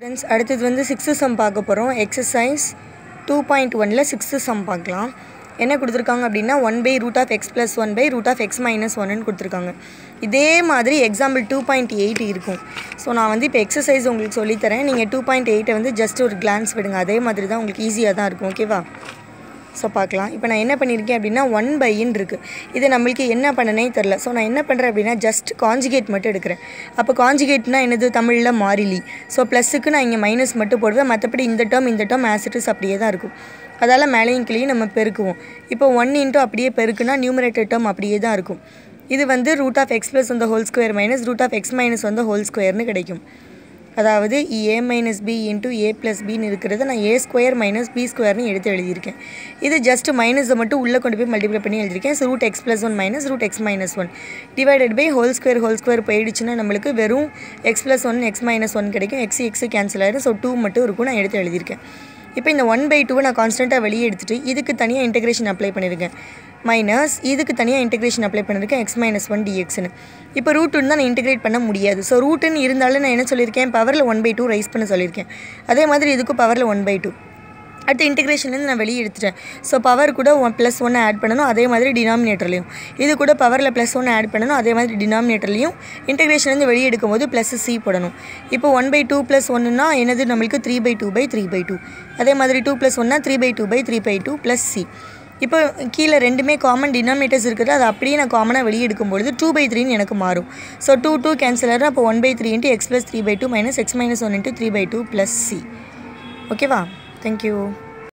friends அடுத்தது வந்து sixth sum பார்க்க போகிறோம் எக்ஸசைஸ் டூ பாயிண்ட் ஒனில் சிக்ஸ்த்து சம் பார்க்கலாம் என்ன கொடுத்துருக்காங்க அப்படின்னா one by root of x plus one by root of x minus ஒன்னு கொடுத்துருக்காங்க இதே மாதிரி எக்ஸாம்பிள் டூ பாயிண்ட் எயிட் இருக்கும் ஸோ நான் வந்து இப்போ எக்ஸசைஸ் உங்களுக்கு சொல்லித்தரேன் நீங்கள் டூ பாயிண்ட் எயிட்டை வந்து ஜஸ்ட் ஒரு கிளான்ஸ் விடுங்க அதே மாதிரி தான் உங்களுக்கு ஈஸியாக தான் இருக்கும் ஓகேவா ஸோ பார்க்கலாம் இப்போ நான் என்ன பண்ணியிருக்கேன் அப்படின்னா ஒன் பைன்னு இருக்குது இது நம்மளுக்கு என்ன பண்ணனே தெரில ஸோ நான் என்ன பண்ணுறேன் அப்படின்னா ஜஸ்ட் காஞ்சிகேட் மட்டும் எடுக்கிறேன் அப்போ காஞ்சிகேட்னா என்னது தமிழில் மாறிலி ஸோ ப்ளஸுக்கு நான் இங்கே மைனஸ் மட்டும் போடுவேன் மற்றபடி இந்த டேர்ம் இந்த டேர்ம் ஆசிட்டிஸ் அப்படியே தான் இருக்கும் அதால் மேலேயும் கிளியும் நம்ம பெருக்குவோம் இப்போ ஒன் இன்ட்டு அப்படியே பெருக்குனா நியூமரேட்டர் டேர்ம் அப்படியே தான் இருக்கும் இது வந்து ரூட் ஆஃப் எக்ஸ் ப்ளஸ் வந்து whole square minus root of x minus வந்து ஹோல் ஸ்கொயர்னு கிடைக்கும் அதாவது A minus B into A plus பின்னு இருக்கிறத நான் ஏ ஸ்கொயர் மைனஸ் பி ஸ்கொயர்னு எடுத்து எழுதியிருக்கேன் இது ஜஸ்ட் மைனஸை மட்டும் உள்ளே கொண்டு போய் மல்டிப்ளை பண்ணி எழுதியிருக்கேன் so root x plus one minus root x minus one divided by whole square whole square போயிடுச்சுன்னா நம்மளுக்கு வெறும் x plus one x minus one கிடைக்கும் எக்ஸ் எக்ஸ் கேன்சல் ஆயிடும் ஸோ டூ மட்டும் இருக்கும் நான் எடுத்து எழுதியிருக்கேன் இப்போ இந்த ஒன் பை டூவை நான் கான்ஸ்டண்ட்டாக வெளியே எடுத்துகிட்டு இதுக்கு தனியாக இன்டெகிரேஷன் அப்ளை பண்ணியிருக்கேன் மைனஸ் இதுக்கு தனியாக இன்டெகிரேஷன் அப்ளை பண்ணியிருக்கேன் எக்ஸ் மைனஸ் ஒன் டிஎக்ஸ்னு இப்போ ரூட் தான் நான் இன்டெகிரேட் பண்ண முடியாது ஸோ ரூட்டுன்னு இருந்தாலும் நான் என்ன சொல்லியிருக்கேன் பவரில் ஒன் பை டூ ரைஸ் பண்ண சொல்லியிருக்கேன் அதே மாதிரி இதுக்கும் பவரில் ஒன் பை டூ அடுத்த இன்டெகிரேஷன்லேருந்து நான் வெளியே எடுத்துட்டேன் ஸோ பவர் கூட ஒன் ப்ளஸ் ஒன்று ஆட் பண்ணணும் அதே மாதிரி டினாமினேட்டர்லையும் இது கூட பவரில் ப்ளஸ் ஒன்று ஆட் பண்ணணும் அதே மாதிரி டினாமினேட்டர்லையும் இன்டெகிரேஷன்லேருந்து வெளியே எடுக்கும்போது ப்ளஸ் சி போடணும் இப்போ ஒன் பை டூ ப்ளஸ் ஒன்றுனா என்னது நம்மளுக்கு three by two by three by two அதே மாதிரி டூ ப்ளஸ் ஒன்னா three by two by three by two plus C இப்போ கீழே ரெண்டுமே காமன் டினாமினேட்டர்ஸ் இருக்குது அது அப்படியே நான் காமனாக வெளியே எடுக்கும்பொழுது டூ பை த்ரீன்னு எனக்கு மாறும் ஸோ டூ டூ கேன்சல் ஆகிடும் அப்போ one by three into x plus three by two minus x minus one into three by two plus C ஓகேவா தேங்க்யூ